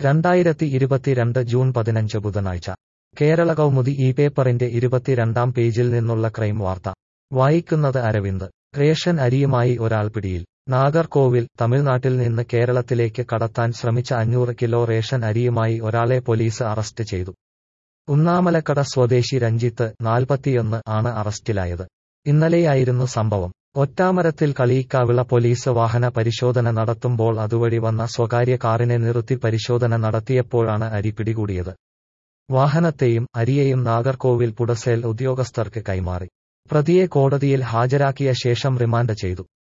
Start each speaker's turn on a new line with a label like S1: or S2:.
S1: രണ്ടായിരത്തി ഇരുപത്തിരണ്ട് ജൂൺ പതിനഞ്ച് ബുധനാഴ്ച കേരള കൗമുദി ഈ പേപ്പറിന്റെ ഇരുപത്തിരണ്ടാം പേജിൽ നിന്നുള്ള ക്രൈം വാർത്ത വായിക്കുന്നത് അരവിന്ദ് റേഷൻ അരിയുമായി ഒരാൾ പിടിയിൽ നാഗർകോവിൽ തമിഴ്നാട്ടിൽ നിന്ന് കേരളത്തിലേക്ക് കടത്താൻ ശ്രമിച്ച അഞ്ഞൂറ് കിലോ റേഷൻ അരിയുമായി ഒരാളെ പോലീസ് അറസ്റ്റ് ചെയ്തു ഉണ്ണാമലക്കട സ്വദേശി രഞ്ജിത്ത് നാൽപ്പത്തിയൊന്ന് ആണ് അറസ്റ്റിലായത് ഇന്നലെയായിരുന്നു സംഭവം ഒറ്റാമരത്തിൽ കളിയിക്കാവിള പോലീസ് വാഹന പരിശോധന നടത്തുമ്പോൾ അതുവഴി വന്ന സ്വകാര്യ കാറിനെ നിർത്തി പരിശോധന നടത്തിയപ്പോഴാണ് അരി പിടികൂടിയത് വാഹനത്തെയും അരിയെയും നാഗർകോവിൽ പുടസേൽ ഉദ്യോഗസ്ഥർക്ക് കൈമാറി പ്രതിയെ കോടതിയിൽ ഹാജരാക്കിയ ശേഷം റിമാൻഡ് ചെയ്തു